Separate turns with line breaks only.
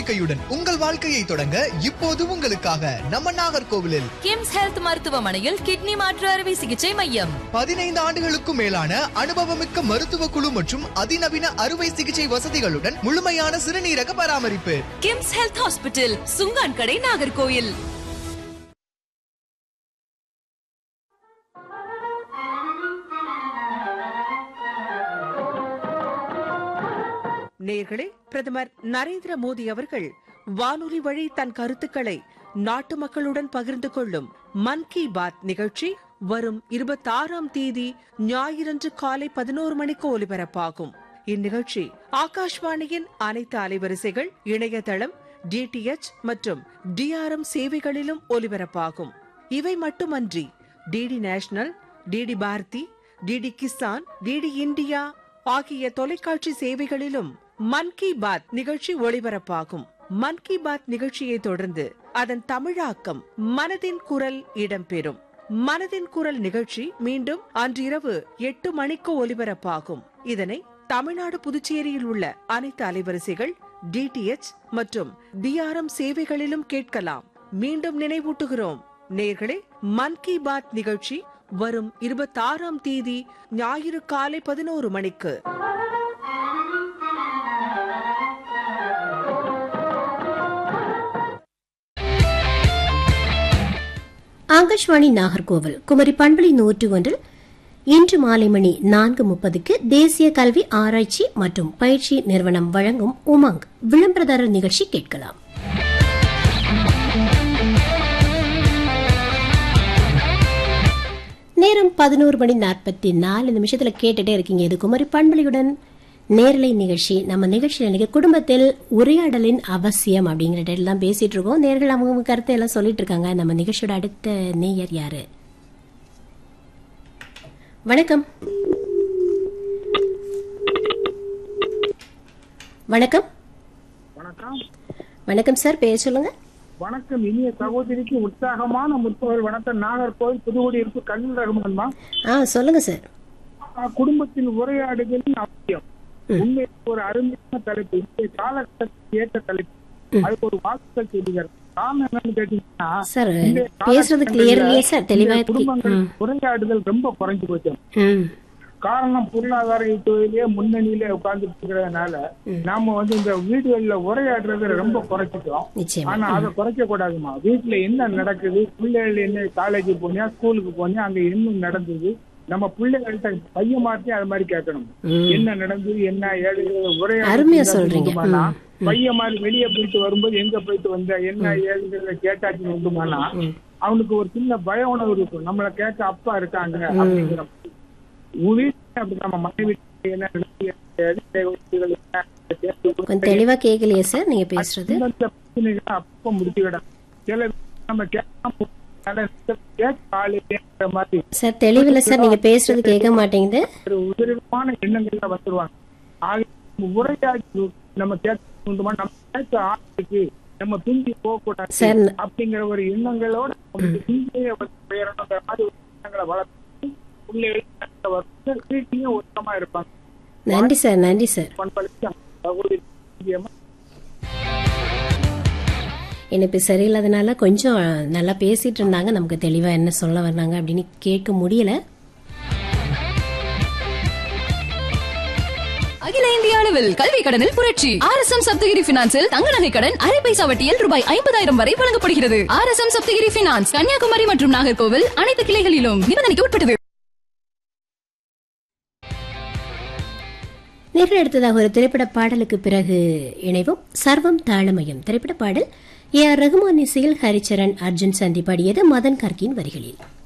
நம்பிக்கையுடன் உங்கள் வாழ்க்கையை தொடங்க இப்போது உங்களுக்காக நம்ம நாகர்கோவிலில்
கிம்ஸ் ஹெல்த் மருத்துவமனையில் கிட்னி மாற்று அறுவை சிகிச்சை மையம்
பதினைந்து ஆண்டுகளுக்கும் மேலான அனுபவமிக்க மருத்துவ குழு மற்றும் அதிநவீன அறுவை சிகிச்சை வசதிகளுடன் முழுமையான சிறுநீரக பராமரிப்பு
கிம்ஸ் ஹெல்த் ஹாஸ்பிட்டல் சுங்கான் கடை நாகர்கோயில்
நேர்களே பிரதமர் நரேந்திர மோடி அவர்கள் வானொலி வழி தன் கருத்துக்களை நாட்டு மக்களுடன் பகிர்ந்து கொள்ளும் மன் கி பாத் நிகழ்ச்சி வரும் இருபத்தாறாம் தேதி ஞாயிறன்று காலை பதினோரு மணிக்கு ஒலிபரப்பாகும் இந்நிகழ்ச்சி ஆகாஷ்வாணியின் அனைத்து அலைவரிசைகள் இணையதளம் டிடிஎச் மற்றும் டிஆர்எம் சேவைகளிலும் ஒலிபரப்பாகும் இவை மட்டுமன்றி DD National DD Bharati DD Kisan DD India ஆகிய தொலைக்காட்சி சேவைகளிலும் மன் கி பாத் நிகழ்ச்சி ஒளிபரப்பாகும் மன் கி பாத் நிகழ்ச்சியை தொடர்ந்து அதன் தமிழாக்கம் மனதின் குரல் இடம்பெறும் மனதின் குரல் நிகழ்ச்சி மீண்டும் அன்றிரவு எட்டு மணிக்கு ஒலிபரப்பாகும் இதனை தமிழ்நாடு புதுச்சேரியில் உள்ள அனைத்து அலைவரிசைகள் டிடிஎச் மற்றும் டிஆர்எம் சேவைகளிலும் கேட்கலாம் மீண்டும் நினைவூட்டுகிறோம் நேர்களே மன் கி பாத் நிகழ்ச்சி வரும் இருபத்தாறாம் தேதி ஞாயிறு காலை பதினோரு மணிக்கு
ஆகாஷ்வாணி நாகர்கோவில் குமரி பண்பலை நூற்று ஒன்றில் இன்று மாலை மணி நான்கு முப்பதுக்கு தேசிய கல்வி ஆராய்ச்சி மற்றும் பயிற்சி நிறுவனம் வழங்கும் உமங் விளம்பரதாரர் நிகழ்ச்சி கேட்கலாம் நேரம் பதினோரு மணி நாற்பத்தி நாலு நிமிஷத்துல கேட்டுட்டே இருக்கீங்க இது குமரி பண்பலையுடன் நேரலை நிகழ்ச்சி நம்ம நிகழ்ச்சியில் இன்னைக்கு குடும்பத்தில் உரையாடலின் அவசியம் அப்படிங்கிற எல்லாம் பேசிட்டு இருக்கோம் நேர்கள் அவங்க கருத்தை எல்லாம் சொல்லிட்டு இருக்காங்க நம்ம நிகழ்ச்சியோட அடுத்த நேயர் யாரு வணக்கம் வணக்கம்
வணக்கம்
வணக்கம் சார் பேர் சொல்லுங்க
வணக்கம் இனிய சகோதரிக்கு உற்சாகமான முற்பகல் வணக்கம் நாகர்கோவில் புதுக்குடியிருப்பு கண்ணன் ரகுமான்மா
ஆ சொல்லுங்க சார்
ஆஹ் குடும்பத்தின் உரையாடுகளின் அவசியம் உண்மையில் ஒரு அருமையான தலைப்பு இன்றைய காலகட்டத்துக்கு ஏற்ற தலைப்பு அதுக்கு ஒரு வாழ்த்துக்கள் சொல்லுகிறார் காரணம் என்னன்னு கேட்டீங்கன்னா
சார்
இன்றைய
பேசுறது கிளியர் இல்லையே சார்
காலகட்டங்கள்ல
தெளிவா
இந்த
இருக்கு
குடும்பங்கள்
ம்.
உரையாடுதல் ரொம்ப குறைஞ்சு போச்சு
ம்
காரணம் பொருளாதார துறையிலேயே முன்னணியில உட்கார்ந்துட்டு இருக்கிறதுனால நாம வந்து இந்த வீடுகள்ல உரையாடுறத ரொம்ப குறைச்சிட்டோம்
நிச்சயமா
ஆனா அதை குறைக்க கூடாதுமா வீட்டுல என்ன நடக்குது பிள்ளைகள் என்ன காலேஜ் போனியா ஸ்கூலுக்கு போனியா அங்க என்ன நடந்தது நம்ம பிள்ளைகள்கிட்ட பையன் மாத்தி அது மாதிரி கேட்கணும் என்ன நடந்தது என்ன ஏழு
அருமையா சொல்றீங்க. ம்,
பையன் மாதிரி வெளியே போயிட்டு வரும்போது எங்க போயிட்டு வந்த என்ன ஏழுங்கிறத கேட்டாச்சு உண்டுமானா அவனுக்கு ஒரு சின்ன பய உணர்வு இருக்கும் நம்மளை கேட்க அப்பா இருக்காங்க அப்படிங்கிற உன் வீட்டுல அப்படி நம்ம மனைவி என்ன நடக்குது, எது தேவைகள் என்ன, கேட்டு
கொஞ்சம் தெளிவா கேட்கலையே சார் நீங்க பேசுறது
அந்தந்த பிரச்சனைகளை அப்ப முடிச்சுக்கிடும் சில நம்ம கேட்காம அதை கேட்க ஆளு இல்லைங்கிற மாதிரி
சார் தெளிவில்லை சார் நீங்க பேசுறது கேட்க மாட்டேங்குது
ஒரு உதிரமான எண்ணங்கள்ல வந்துருவாங்க ஆக நம்ம உரையாடி நம்ம கேட்க உண்டுமா நம்ம கேட்க ஆளுக்கு நம்ம பிந்தி போக கூடாது
சார்,
அப்படிங்கிற ஒரு எண்ணங்களோட நமக்கு பிந்தைய வந்து உயரணுங்கிற மாதிரி ஒரு எண்ணங்களை வளர்த்து பிள்ளைகள் வந்து வீட்லயும் உத்தமா இருப்பாங்க
நன்றி சார் நன்றி சார்
பண்பளிச்சு சகோதரி முக்கியமா
இனிப்பு சரியில்லாதனால கொஞ்சம் நல்லா பேசிட்டு இருந்தாங்க நமக்கு தெளிவா என்ன சொல்ல வர்றாங்க அப்படின்னு கேட்க முடியல
அகில இந்திய அளவில் கல்வி கடனில் புரட்சி ஆர் எஸ் எம் சப்தகிரி பினான்சில் தங்க நகை கடன் அரை பைசா வட்டியில் ரூபாய் ஐம்பதாயிரம் வரை வழங்கப்படுகிறது R S M Sapthagiri finance Kanyakumari மற்றும் நாகர்கோவில் அனைத்து கிளைகளிலும் நிபந்தனைக்கு உட்பட்டது
நேரில் அடுத்ததாக ஒரு திரைப்பட பாடலுக்கு பிறகு இணைவும் சர்வம் தாளமயம் திரைப்பட பாடல் ஏ ஆர் ரகுமான் இசையில் ஹரிச்சரன் அர்ஜுன் சந்தி பாடியது மதன் கர்கின் வரிகளில்